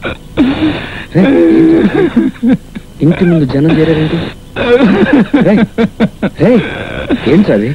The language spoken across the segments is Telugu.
ఇంటి ముందు జనం చేరారేంటి రేయ్, రేయ్, ఏంట్రా అది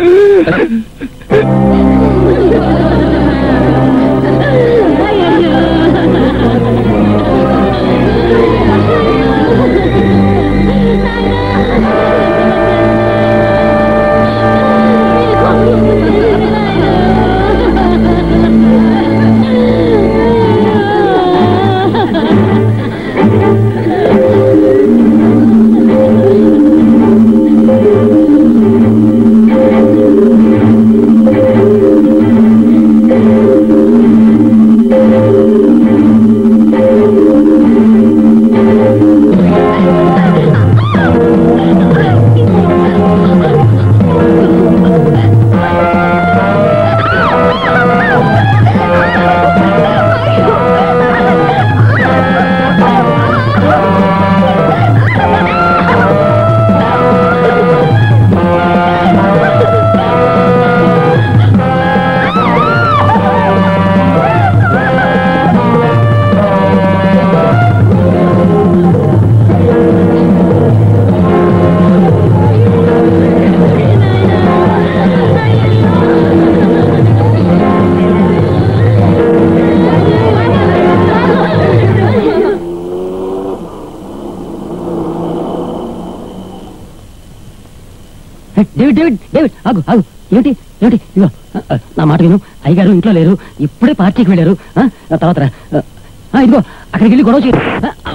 డేవిడ్ డేవిడ్ డేవిడ్ ఆగు ఆగు ఏమిటి ఏమిటి ఇదిగో ఆ, ఆ, నా మాట విను అయ్యగారు ఇంట్లో లేరు ఇప్పుడే పార్టీకి వెళ్ళారు ఆ, ఆ తర్వాత రా. ఆ, ఇదిగో అక్కడికి వెళ్ళి గొడవ చేయ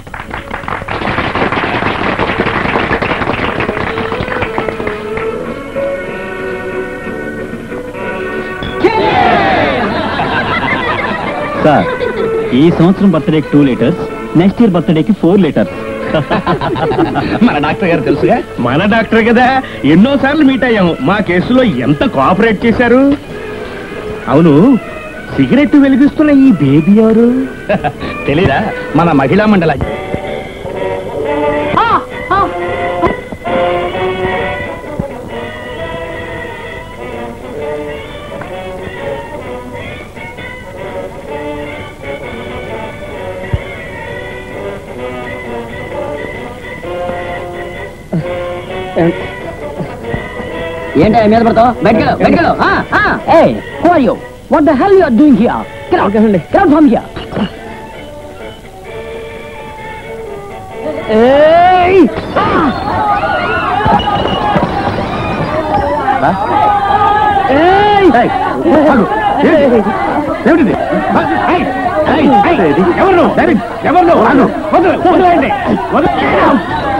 సార్ ఈ సంవత్సరం బర్త్డేకి టూ లీటర్స్ నెక్స్ట్ ఇయర్ బర్త్డేకి ఫోర్ లీటర్స్ మన డాక్టర్ గారు తెలుసుగా మన డాక్టర్ కదా ఎన్నో సార్లు మీట్ అయ్యాము మా కేసులో ఎంత కోఆపరేట్ చేశారు అవును సిగరెట్ వెలిగిస్తున్న ఈ బేబీ ఎవరు తెలీదా మన మహిళా మండలి ఏంటి మీద పడతావు బయటకెళ్ళు బయటకెళ్ళు ఏ who are you what the hell you are doing here get out get out from here ఏయ్ ఏయ్ ఏమిటిది ఏయ్, ఏయ్, ఏయ్, ఎవరు నువ్వు? డేవిడ్, ఎవరు నువ్వు? ఆగు. వదలు, వదిలేయండి. వదలు.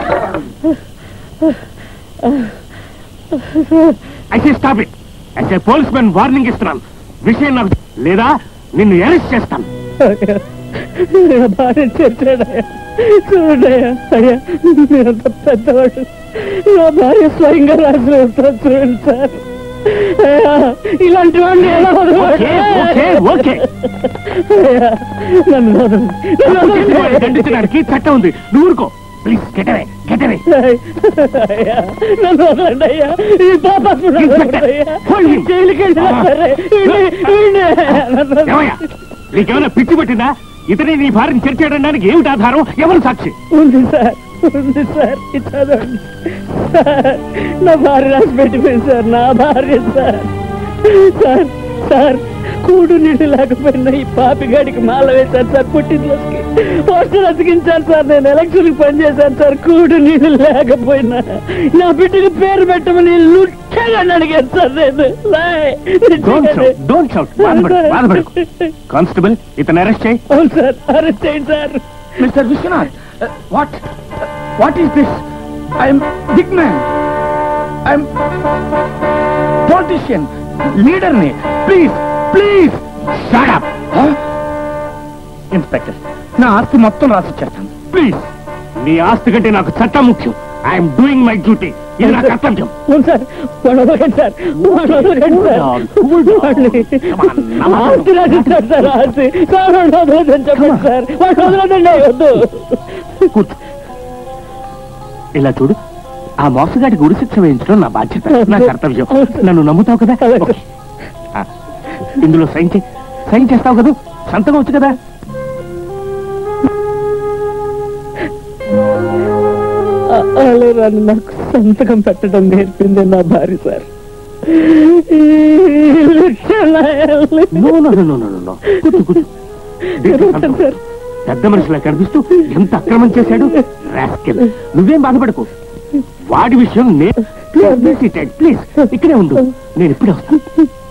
అయితే స్టాప్ ఇట్ అయితే పోలీస్ మెన్ వార్నింగ్ ఇస్తున్నాను విషయం నాకు లేదా నిన్ను అరెస్ట్ చేస్తాను భార్య చేశాడయ్యా చూడయ్యా అయ్యా మీరంత పెద్దవాడు నా భార్య స్వయంగా రాసిన ఉత్తరం చూడండి సార్ అయ్యా, ఇలాంటి వాడిని ఎలా ఓకే, ఓకే, ఓకే. అయ్యా, నన్ను వదలండి. నన్ను వదలండి. దండించడానికి చట్టం ఉంది నువ్వు ఊరుకో ప్లీజ్ గెటవే గెటవే అయ్యా, నన్ను వదలండి అయ్యా ఈ పాపాత్ముడు అయ్యా జైలుకి వెళ్ళినా సరే వీడిని- వీడిని నన్ను వదలండి. నీకేమైనా పిచ్చి పట్టిందా ఇతని నీ భార్యను చర్చేయడానికి ఏమిటి ఆధారం ఎవరు సాక్షి ఉంది సార్ ఉంది సార్ ఇది చదవండి సార్ నా భార్య రాసి పెట్టిపోయింది సార్ నా భార్య సార్ సార్ సార్ కూడు నీళ్ళు లేకపోయినా ఈ పాపిగాడికి మాల వేశాను సార్ పుట్టినరోజుకి పోస్టర్ అతికించాను సార్ నేను ఎలక్షన్ పనిచేశాను సార్ కూడు నీళ్ళు లేకపోయినా నా బిడ్డకి పేరు పెట్టమని లుచ్చగా అడిగాను సార్ నేను లాయ్. డోంట్ షౌట్ డోంట్ షౌట్ బాధపడు బాధపడు కానిస్టేబుల్ ఇతను అరెస్ట్ చేయి అవును సార్ అరెస్ట్ చేయండి sir mister Vishwanath what what is this I'm big man I'm politician లీడర్ని ప్లీజ్ ప్లీజ్ షట్ ఇన్స్పెక్టర్ నా ఆస్తి మొత్తం రాసిచ్చేస్తాను ప్లీజ్ నీ ఆస్తి కంటే నాకు చట్టం ముఖ్యం ఐఎమ్ డూయింగ్ మై డ్యూటీ ఇది నా కర్తవ్యం అవును సార్ వాడు వదలకండి సార్ వాడు వదలకండి సార్ వాడిని ఆస్తి రాసిస్తారు సార్ ఆస్తి సార్ వాడు వదలదని చెప్పండి సార్ వాడు వదలదండి వద్దు కూర్చో ఇలా చూడు ఆ మోసగాడికి ఉరిశిక్ష వేయించడం నా బాధ్యత నా కర్తవ్యం నన్ను నమ్ముతావు కదా ఓకే. ఆ, ఇందులో సైన్ చే సైన్ చేస్తావు కదా సంతకం వచ్చు కదా అలరాని నాకు సంతకం పెట్టడం నేర్పింది నా భార్య సార్ ఈ లక్షణాలు no no no no no no కూర్చో కూర్చో దీంట్లో సంతకం. సార్ పెద్ద మనుషులా కనిపిస్తూ ఎంత అక్రమం చేశాడు రాస్కెల్ నువ్వేం బాధపడకు వాడి విషయం నేను ప్లీజ్ ఇక్కడే ఉండు నేను ఇప్పుడే వస్తాను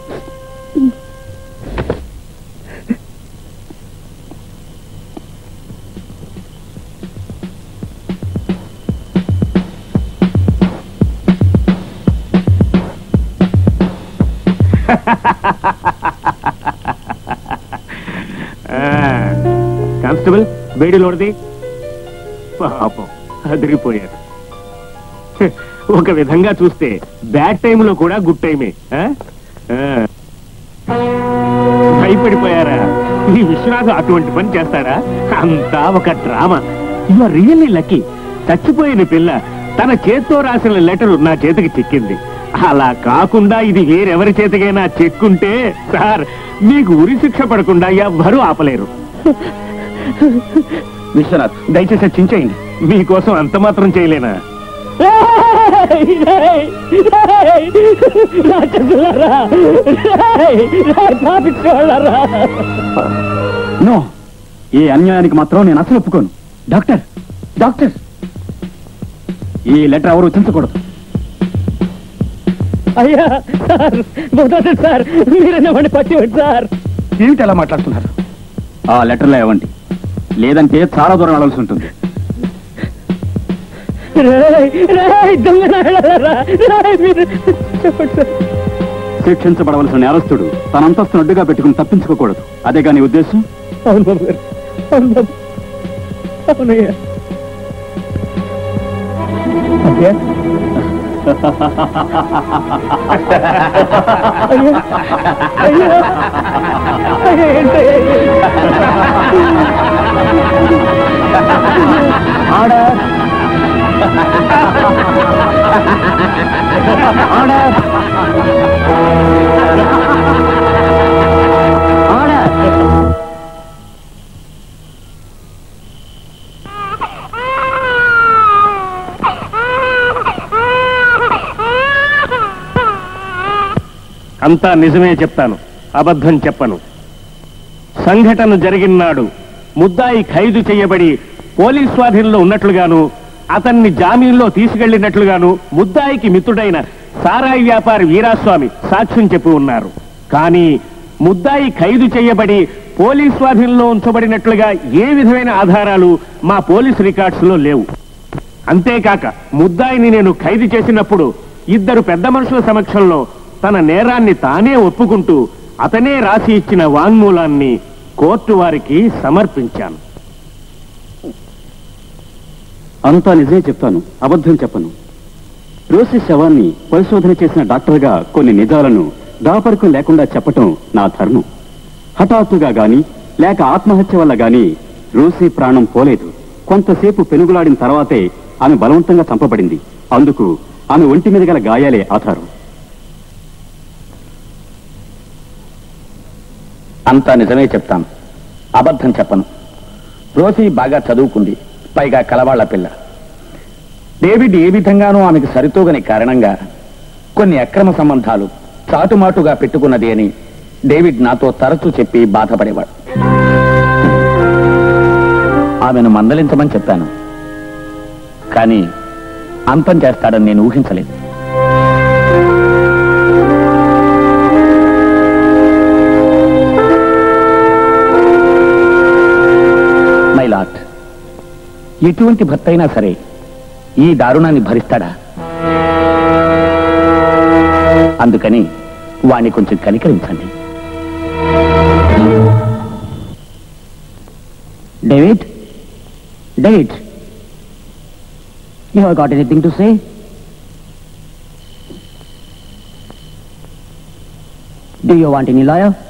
కానిస్టేబుల్ వేడి లోడది పాపం అదిరిపోయారు హె, ఒక విధంగా చూస్తే బ్యాడ్ టైంలో కూడా గుడ్ టైమే ఆ? ఆ. భయపడిపోయారా ఈ విశ్వనాథ్ అటువంటి పని చేస్తాడా అంతా ఒక drama you are really lucky చచ్చిపోయిన పిల్ల తన చేత్తో రాసిన లెటర్ నా చేతికి చిక్కింది అలా కాకుండా ఇది వేరెవరి చేతికైనా చెక్కుంటే సార్ మీకు ఉరి శిక్ష పడకుండా ఎవ్వరూ ఆపలేరు విశ్వనాథ్ దయచేసి చించేయండి మీకోసం అంత మాత్రం చేయలేనా రాక్షసులారా పాపించోళ్ళరా నో ఈ అన్యాయానికి మాత్రం నేను అసలు ఒప్పుకోను డాక్టర్ డాక్టర్ ఈ లెటర్ ఎవరు చించకూడదు అయ్యా సార్ బుద్ధి సార్ మీరన్నా వాడిని పట్టివ్వండి సార్ ఏమిటి అలా మాట్లాడుతున్నారు ఆ లెటర్లో ఇవ్వండి లేదంటే చాలా దూరం వెళ్ళాల్సి ఉంటుంది రేయ్, రేయ్, దొంగ నాయలారా, రేయ్, మీరు చెప్పండి సార్ శిక్షించబడవలసిన నేరస్తుడు తన అంతస్తును అడ్డుగా పెట్టుకుని తప్పించుకోకూడదు అదే కానీ ఉద్దేశం అవును బాబు గారు అవును బాబు అవునయ్యా అయ్యా అయ్యా అయ్యా అయ్యా ఏంటయ్యా ఇది? ఆర్డర్ ఆర్డర్ ఆర్డర్ అంతా నిజమే చెప్తాను అబద్ధం చెప్పను సంఘటన జరిగినాడు ముద్దాయి ఖైదు చేయబడి పోలీస్ స్వాధీనంలో ఉన్నట్లుగాను అతన్ని జామీన్లో తీసుకెళ్లినట్లుగాను ముద్దాయికి మిత్రుడైన సారాయి వ్యాపారి వీరాస్వామి సాక్ష్యం చెప్పి ఉన్నారు కానీ ముద్దాయి ఖైదు చేయబడి పోలీస్ స్వాధీనంలో ఉంచబడినట్లుగా ఏ విధమైన ఆధారాలు మా పోలీస్ రికార్డ్స్ లో లేవు అంతేకాక ముద్దాయిని నేను ఖైదు చేసినప్పుడు ఇద్దరు పెద్ద మనుషుల సమక్షంలో తన నేరాన్ని తానే ఒప్పుకుంటూ అతనే రాసి ఇచ్చిన వాంగ్మూలాన్ని కోర్టు వారికి సమర్పించాను అంతా నిజమే చెప్తాను అబద్ధం చెప్పను రోసి శవాన్ని పరిశోధన చేసిన డాక్టర్గా కొన్ని నిజాలను దాపరికం లేకుండా చెప్పటం నా ధర్మం హఠాత్తుగా గాని లేక ఆత్మహత్య వల్ల గాని రోసి ప్రాణం పోలేదు కొంతసేపు పెనుగులాడిన తర్వాతే ఆమె బలవంతంగా చంపబడింది అందుకు ఆమె ఒంటి మీద గల గాయాలే ఆధారం అంతా నిజమే చెప్తాను అబద్ధం చెప్పను రోసి బాగా చదువుకుంది పైగా కలవాళ్ల పిల్ల డేవిడ్ ఏ విధంగానూ ఆమెకు సరితూగని కారణంగా కొన్ని అక్రమ సంబంధాలు చాటుమాటుగా పెట్టుకున్నది అని డేవిడ్ నాతో తరచూ చెప్పి బాధపడేవాడు ఆమెను మందలించమని చెప్పాను కానీ అంతం చేస్తాడని నేను ఊహించలేదు మై లాట్ ఎటువంటి భర్త అయినా సరే ఈ దారుణాన్ని భరిస్తాడా అందుకని వాణ్ణి కొంచెం కనికరించండి David David you got anything to say do you want any lawyer